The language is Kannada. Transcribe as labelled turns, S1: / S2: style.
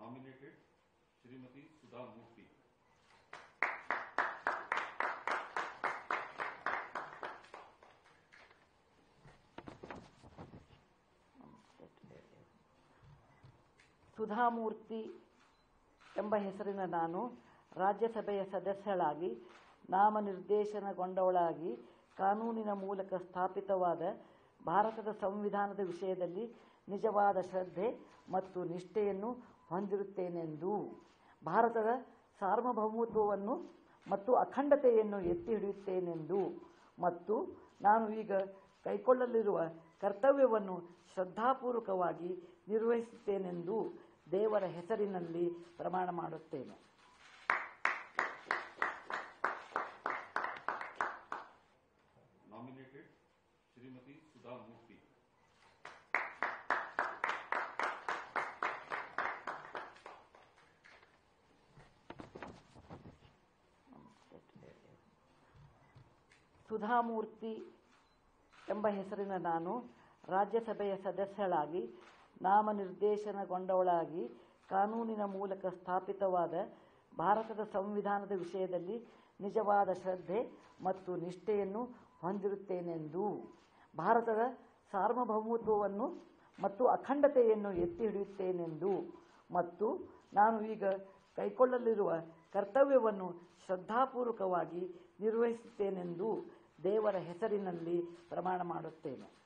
S1: Nominated Srimati Sudha Murthy.
S2: Sudha Murthy ಎಂಬ ಹೆಸರಿನ ನಾನು ರಾಜ್ಯಸಭೆಯ ಸದಸ್ಯಳಾಗಿ ನಾಮನಿರ್ದೇಶನಗೊಂಡವಳಾಗಿ ಕಾನೂನಿನ ಮೂಲಕ ಸ್ಥಾಪಿತವಾದ ಭಾರತದ ಸಂವಿಧಾನದ ವಿಷಯದಲ್ಲಿ ನಿಜವಾದ ಶ್ರದ್ಧೆ ಮತ್ತು ನಿಷ್ಠೆಯನ್ನು ಹೊಂದಿರುತ್ತೇನೆಂದು ಭಾರತದ ಸಾರ್ವಭೌಮತ್ವವನ್ನು ಮತ್ತು ಅಖಂಡತೆಯನ್ನು ಎತ್ತಿ ಹಿಡಿಯುತ್ತೇನೆಂದು ಮತ್ತು ನಾನು ಈಗ ಕೈಗೊಳ್ಳಲಿರುವ ಕರ್ತವ್ಯವನ್ನು ಶ್ರದ್ಧಾಪೂರ್ವಕವಾಗಿ ನಿರ್ವಹಿಸುತ್ತೇನೆಂದು ದೇವರ ಹೆಸರಿನಲ್ಲಿ ಪ್ರಮಾಣ ಮಾಡುತ್ತೇನೆ
S1: Nominated Srimati Sudha Murthy.
S2: Sudha Murthy ಎಂಬ ಹೆಸರಿನ ನಾನು ರಾಜ್ಯಸಭೆಯ ಸದಸ್ಯಳಾಗಿ ನಾಮನಿರ್ದೇಶನಗೊಂಡವಳಾಗಿ ಕಾನೂನಿನ ಮೂಲಕ ಸ್ಥಾಪಿತವಾದ ಭಾರತದ ಸಂವಿಧಾನದ ವಿಷಯದಲ್ಲಿ ನಿಜವಾದ ಶ್ರದ್ಧೆ ಮತ್ತು ನಿಷ್ಠೆಯನ್ನು ಹೊಂದಿರುತ್ತೇನೆಂದು ಭಾರತದ ಸಾರ್ವಭೌಮತ್ವವನ್ನು ಮತ್ತು ಅಖಂಡತೆಯನ್ನು ಎತ್ತಿ ಹಿಡಿಯುತ್ತೇನೆಂದು ಮತ್ತು ನಾನು ಈಗ ಕೈಗೊಳ್ಳಲಿರುವ ಕರ್ತವ್ಯವನ್ನು ಶ್ರದ್ಧಾಪೂರ್ವಕವಾಗಿ ನಿರ್ವಹಿಸುತ್ತೇನೆಂದು ದೇವರ ಹೆಸರಿನಲ್ಲಿ ಪ್ರಮಾಣ ಮಾಡುತ್ತೇನೆ